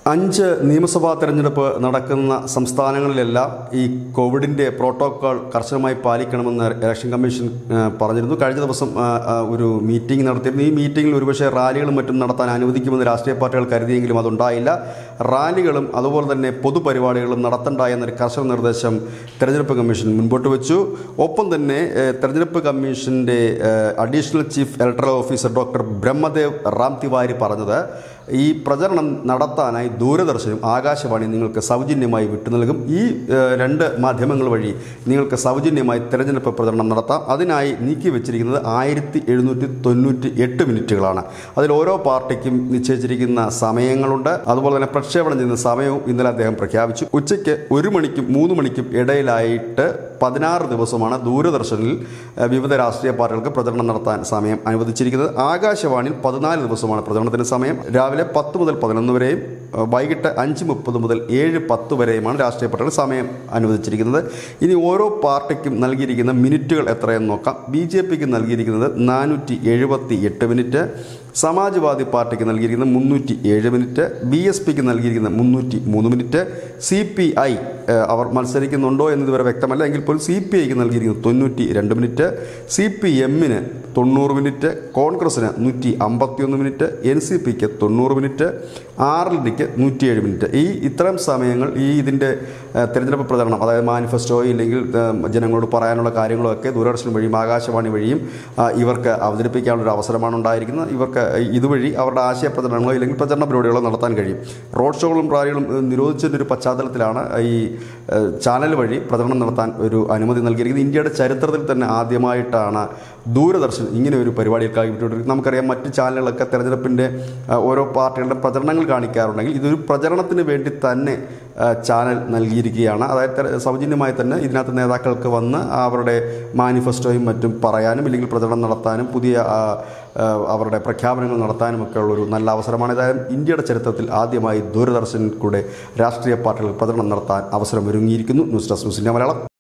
അഞ്ച് നിയമസഭാ തെരഞ്ഞെടുപ്പ് നടക്കുന്ന സംസ്ഥാനങ്ങളിലെല്ലാം ഈ കോവിഡിൻ്റെ പ്രോട്ടോക്കോൾ കർശനമായി പാലിക്കണമെന്ന് ഇലക്ഷൻ കമ്മീഷൻ ആ, പറഞ്ഞിരുന്നു കഴിഞ്ഞ ദിവസം ആ, ആ, ഒരു മീറ്റിംഗ് നടത്തിയിരുന്നു ഈ മീറ്റിംഗിൽ ഒരുപക്ഷെ റാലികളും മറ്റും നടത്താൻ അനുവദിക്കുമെന്ന് രാഷ്ട്രീയ പാർട്ടികൾ കരുതിയെങ്കിലും അതുണ്ടായില്ല റാലികളും അതുപോലെ തന്നെ പൊതുപരിപാടികളും നടത്തണ്ട എന്നൊരു കർശന നിർദ്ദേശം തെരഞ്ഞെടുപ്പ് കമ്മീഷൻ മുൻപോട്ട് വെച്ചു ഒപ്പം തന്നെ ഏ, തെരഞ്ഞെടുപ്പ് കമ്മീഷൻ്റെ additional chief electoral officer doctor Brahmadev Ram Tiwari പറഞ്ഞത് ഈ പ്രചരണം നടത്താനായി ദൂരദർശനും ആകാശവാണി നിങ്ങൾക്ക് സൗജന്യമായി വിട്ടു നൽകും ഈ ഏഹ്, രണ്ട് മാധ്യമങ്ങൾ വഴി നിങ്ങൾക്ക് സൗജന്യമായി തെരഞ്ഞെടുപ്പ് പ്രചരണം നടത്താം അതിനായി നീക്കി വെച്ചിരിക്കുന്നത് ആയിരത്തി എഴുന്നൂറ്റി തൊണ്ണൂറ്റി എട്ട് മിനിറ്റുകളാണ് അതിൽ ഓരോ പാർട്ടിക്കും നിശ്ചയിച്ചിരിക്കുന്ന സമയങ്ങളുണ്ട് അതുപോലെ തന്നെ പ്രക്ഷേപണം ചെയ്യുന്ന സമയവും ഇന്നലെ അദ്ദേഹം പ്രഖ്യാപിച്ചു ഉച്ചയ്ക്ക് ഒരു മണിക്കും മൂന്ന് മണിക്കും ഇടയിലായിട്ട് പതിനാറ് ദിവസമാണ് ദൂരദർശനിൽ ഏഹ്, വിവിധ രാഷ്ട്രീയ പാർട്ടികൾക്ക് പ്രചരണം നടത്താൻ സമയം അനുവദിച്ചിരിക്കുന്നത് ആകാശവാണിയിൽ പതിനാല് ദിവസമാണ് പ്രചരണത്തിന് സമയം രാവിലെ പത്ത് മുതൽ പതിനൊന്ന് വരെയും ഏഹ്, വൈകിട്ട് അഞ്ച് മുപ്പത് മുതൽ ഏഴ് പത്ത് വരെയുമാണ് രാഷ്ട്രീയ പാർട്ടികൾ സമയം അനുവദിച്ചിരിക്കുന്നത് ഇനി ഓരോ പാർട്ടിക്കും നൽകിയിരിക്കുന്ന മിനിറ്റുകൾ എത്രയെന്ന് നോക്കാം ബി ജെ പിക്ക് നൽകിയിരിക്കുന്നത് നാനൂറ്റി എഴുപത്തി എട്ട് മിനിറ്റ് സമാജ്വാദി പാർട്ടിക്ക് നൽകിയിരിക്കുന്നത് മുന്നൂറ്റി ഏഴ് മിനിറ്റ് ബി എസ് പിക്ക് നൽകിയിരിക്കുന്നത് മുന്നൂറ്റി മൂന്ന് മിനിറ്റ് സി പി ഐ അവർ മത്സരിക്കുന്നുണ്ടോ എന്നിതുവരെ വ്യക്തമല്ല എങ്കിൽ പോലും സി പി ഐക്ക് നൽകിയിരിക്കുന്നത് തൊണ്ണൂറ്റി രണ്ട് മിനിറ്റ് സി പി എമ്മിന് തൊണ്ണൂറ് മിനിറ്റ് കോൺഗ്രസിന് നൂറ്റി അമ്പത്തിയൊന്ന് മിനിറ്റ് എൻ സി പിക്ക് തൊണ്ണൂറ് മിനിറ്റ് ആർ എൽ ഡിക്ക് നൂറ്റിയേഴ് മിനിറ്റ് ഈ ഇത്തരം സമയങ്ങൾ ഈ ഇതിൻ്റെ ഏഹ്, തെരഞ്ഞെടുപ്പ് പ്രചരണം അതായത് മാനിഫെസ്റ്റോ ഇല്ലെങ്കിൽ ഏഹ്, ജനങ്ങളോട് പറയാനുള്ള കാര്യങ്ങളൊക്കെ ദൂരദർശൻ വഴിയും ആകാശവാണി വഴിയും ആ, ഇവർക്ക് അവതരിപ്പിക്കാനുള്ള ഒരു അവസരമാണ് ഉണ്ടായിരിക്കുന്നത് ഇവർക്ക് ഇതുവഴി അവരുടെ ആശയ പ്രചരണങ്ങളോ ഇല്ലെങ്കിൽ പ്രചരണ പരിപാടികളോ നടത്താൻ കഴിയും റോഡ് ഷോകളും റാലികളും ഏഹ്, നിരോധിച്ചതിൻ്റെ ഒരു പശ്ചാത്തലത്തിലാണ് ഈ ഏഹ്, ചാനൽ വഴി പ്രചരണം നടത്താൻ ഒരു അനുമതി നൽകിയിരിക്കുന്നത് ഇന്ത്യയുടെ ചരിത്രത്തിൽ തന്നെ ആദ്യമായിട്ടാണ് ദൂരദർശൻ ഇങ്ങനെ ഒരു പരിപാടികൾക്കായി വിട്ടുകൊണ്ടിരിക്കുന്നത് നമുക്കറിയാം മറ്റ് ചാനലുകളൊക്കെ തെരഞ്ഞെടുപ്പിൻ്റെ ആ, ഓരോ പാർട്ടികളുടെ പ്രചരണങ്ങൾ കാണിക്കാറുണ്ടെങ്കിൽ ഇതൊരു പ്രചരണത്തിന് വേണ്ടി തന്നെ ആ, ചാനൽ നൽകിയിരിക്കുകയാണ് അതായത് തെര- സൗജന്യമായി തന്നെ ഇതിനകത്ത് നേതാക്കൾക്ക് വന്ന് അവരുടെ മാനിഫെസ്റ്റോയും മറ്റും പറയാനും ഇല്ലെങ്കിൽ പ്രചരണം നടത്താനും പുതിയ ആ, ആ, അവരുടെ പ്രഖ്യാപനങ്ങൾ നടത്താനും ഒക്കെ ഉള്ളൊരു നല്ല അവസരമാണ് അതായത് ഇന്ത്യയുടെ ചരിത്രത്തിൽ ആദ്യമായി ദൂരദർശനിൽ കൂടെ രാഷ്ട്രീയ പാർട്ടികൾ പ്രചരണം നടത്താൻ അവസരം ഒരുങ്ങിയിരിക്കുന്നു news desk news India Malayalam